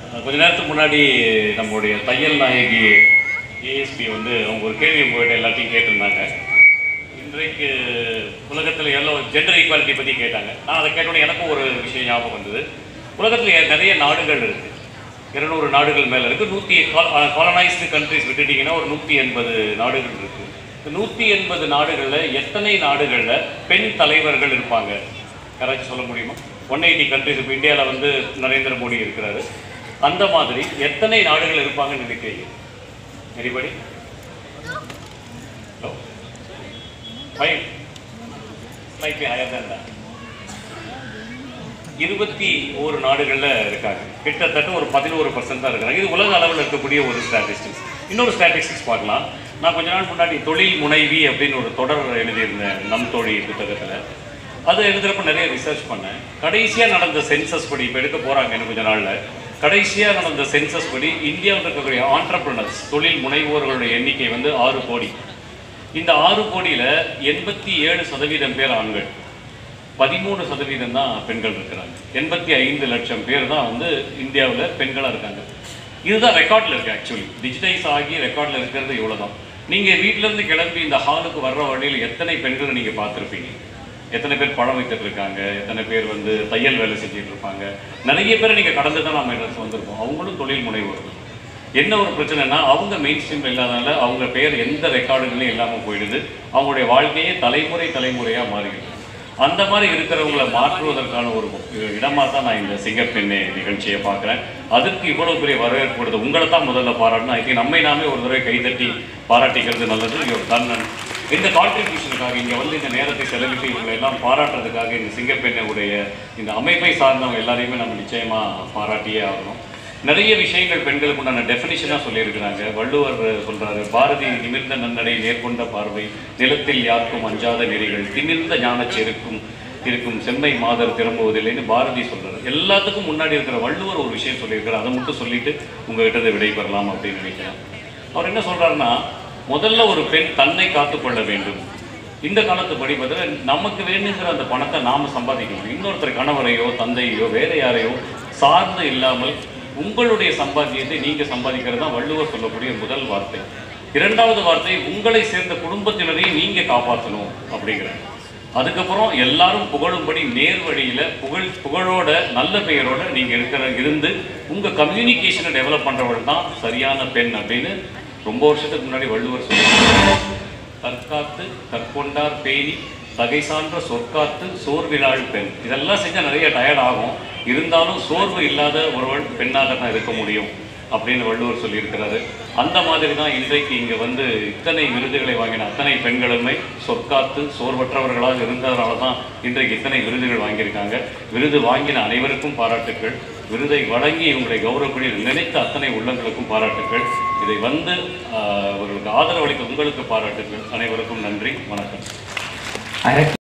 கொஞ்ச நேரத்துக்கு முன்னாடி நம்மளுடைய தையல் நாயகி ஏஎஸ்பி வந்து அவங்க ஒரு கேள்வி உங்கள்கிட்ட எல்லாத்தையும் கேட்டிருந்தாங்க இன்றைக்கு உலகத்தில் எல்லோ ஜெண்டர் ஈக்குவாலிட்டி பற்றி கேட்டாங்க நான் அதை கேட்டோன்னே எனக்கும் ஒரு விஷயம் ஞாபகம் வந்தது உலகத்தில் நிறைய நாடுகள் இருக்குது இருநூறு நாடுகள் மேலே இருக்குது நூற்றி காலனைஸ்டு கண்ட்ரிஸ் விட்டுட்டிங்கன்னா ஒரு நூற்றி எண்பது நாடுகள் இருக்குது இந்த நூற்றி எண்பது நாடுகளில் எத்தனை நாடுகளில் பெண் தலைவர்கள் இருப்பாங்க யாராச்சும் சொல்ல முடியுமா ஒன் எயிட்டி கண்ட்ரிஸ் இப்போ இந்தியாவில் வந்து நரேந்திர மோடி இருக்கிறாரு அந்த மாதிரி எத்தனை நாடுகள் இருப்பாங்கன்னு நினைக்கிறீங்க anybody hello five slightly higher தான் தான் இருபத்தி ஒரு நாடுகளில் இருக்காங்க கிட்டத்தட்ட ஒரு பதினோரு பர்சன்ட் தான் இருக்கிறாங்க இது உலக அளவில் இருக்கக்கூடிய ஒரு ஸ்டாட்டிஸ்டிக்ஸ் இன்னொரு ஸ்டாட்டிஸ்டிக்ஸ் பார்க்கலாம் நான் கொஞ்ச நாள் முன்னாடி தொழில் முனைவி அப்படின்னு ஒரு தொடர் எழுதியிருந்தேன் நம் தோழி புத்தகத்தில் அது எழுதுறப்ப நிறைய ரிசர்ச் பண்ணேன் கடைசியாக நடந்த சென்சஸ் படி இப்போ எடுக்க போகிறாங்க இன்னும் கொஞ்ச நாளில் கடைசியாக நடந்த சென்சஸ் படி இந்தியாவில் இருக்கக்கூடிய ஆண்டர்பிரினர்ஸ் தொழில் முனைவோர்களுடைய எண்ணிக்கை வந்து ஆறு கோடி இந்த ஆறு கோடியில் எண்பத்தி ஏழு சதவீதம் பேர் ஆண்கள் பதிமூணு சதவீதம் தான் பெண்கள் இருக்கிறாங்க எண்பத்தி ஐந்து லட்சம் பேர் தான் வந்து இந்தியாவில் பெண்களாக இருக்காங்க இதுதான் ரெக்கார்டில் இருக்குது ஆக்சுவலி டிஜிட்டைஸ் ஆகி ரெக்கார்டில் இருக்கிறது இவ்வளோ தான் நீங்கள் வீட்டிலேருந்து கிளம்பி இந்த ஹாலுக்கு வர்ற வழியில் எத்தனை பெண்களை நீங்கள் பார்த்துருப்பீங்க எத்தனை பேர் பழம் வைத்துட்டு இருக்காங்க எத்தனை பேர் வந்து தையல் வேலை செஞ்சுட்டு இருப்பாங்க நிறைய பேரை நீங்கள் கடந்து தான் நம்ம இடத்துல வந்திருக்கோம் அவங்களும் தொழில் முனைவோர்கள் என்ன ஒரு பிரச்சனைனா அவங்க மெயின் ஸ்ட்ரீம் இல்லாதனால அவங்க பேர் எந்த ரெக்கார்டுகளையும் இல்லாமல் போயிடுது அவங்களுடைய வாழ்க்கையே தலைமுறை தலைமுறையாக மாறிடுது அந்த மாதிரி இருக்கிறவங்கள மாற்றுவதற்கான ஒரு இடமா தான் நான் இந்த சிங்கப்பெண்ணே நிகழ்ச்சியை பார்க்குறேன் அதற்கு இவ்வளவு பெரிய வரவேற்பு கொடுத்து உங்களை தான் முதல்ல பாராட்டணும் ஐ திங்க் நம்மை நாமே ஒரு தடவை கைதட்டி பாராட்டிக்கிறது நல்லது யுவர் டன் இந்த கான்ட்ரிபியூஷனுக்காக இங்கே வந்து இந்த நேரத்தை செலவிட்டு இவங்களை எல்லாம் பாராட்டுறதுக்காக இந்த சிங்கப்பெண்ணுடைய இந்த அமைப்பை சார்ந்தவங்க எல்லாரையுமே நம்ம நிச்சயமாக பாராட்டியே ஆகணும் நிறைய விஷயங்கள் பெண்களுக்கு உண்டான டெஃபினிஷனாக சொல்லியிருக்கிறாங்க வள்ளுவர் சொல்றாரு பாரதி நிமிர்ந்த நன்னடை நேர்கொண்ட பார்வை நிலத்தில் யாருக்கும் அஞ்சாத நெறிகள் திமிர்ந்த ஞானச் செருக்கும் இருக்கும் செம்மை மாதர் திரும்புவதில்லைன்னு பாரதி சொல்றாரு எல்லாத்துக்கும் முன்னாடி இருக்கிற வள்ளுவர் ஒரு விஷயம் சொல்லியிருக்காரு அதை மட்டும் சொல்லிட்டு உங்ககிட்ட விடை பெறலாம் அப்படின்னு நினைக்கிறேன் அவர் என்ன சொல்றாருன்னா முதல்ல ஒரு பெண் தன்னை காத்துக்கொள்ள வேண்டும் இந்த காலத்து படி பார்த்தா நமக்கு வேணுங்கிற அந்த பணத்தை நாம சம்பாதிக்கணும் இன்னொருத்தர் கணவரையோ தந்தையோ வேற யாரையோ சார்ந்து இல்லாமல் உங்களுடைய சம்பாத்தியத்தை நீங்க சம்பாதிக்கிறது தான் வள்ளுவர் சொல்லக்கூடிய முதல் வார்த்தை இரண்டாவது வார்த்தை உங்களை சேர்ந்த குடும்பத்தினரையும் நீங்க காப்பாற்றணும் அப்படிங்கிறார் அதுக்கப்புறம் எல்லாரும் புகழும்படி நேர் வழியில புகழ் புகழோட நல்ல பெயரோட நீங்க இருக்கிற இருந்து உங்க கம்யூனிகேஷனை டெவலப் பண்றவள் தான் சரியான பெண் அப்படின்னு ரொம்ப வருஷத்துக்கு முன்னாடி வள்ளுவர் சொல்லுவாங்க தற்காத்து தற்கொண்டார் பேணி தகை சான்ற சொற்காத்து சோர்விழாள் பெண் இதெல்லாம் செஞ்சால் நிறைய டயர்ட் ஆகும் இருந்தாலும் சோர்வு இல்லாத ஒருவள் பெண்ணாக தான் இருக்க முடியும் அப்படின்னு வள்ளுவர் சொல்லியிருக்கிறாரு அந்த மாதிரி தான் இன்றைக்கு இங்கே வந்து இத்தனை விருதுகளை வாங்கின அத்தனை பெண்களுமே சொற்காத்து சோர்வற்றவர்களாக இருந்ததனால தான் இன்றைக்கு இத்தனை விருதுகள் வாங்கியிருக்காங்க விருது வாங்கின அனைவருக்கும் பாராட்டுக்கள் விருதை வழங்கி இவங்களை கௌரவப்படி நினைத்த அத்தனை உள்ளங்களுக்கும் பாராட்டுக்கள் இதை வந்து ஆஹ், அவர்களுக்கு ஆதரவளித்த உங்களுக்கு பாராட்டுக்கள் அனைவருக்கும் நன்றி வணக்கம் அரக்கி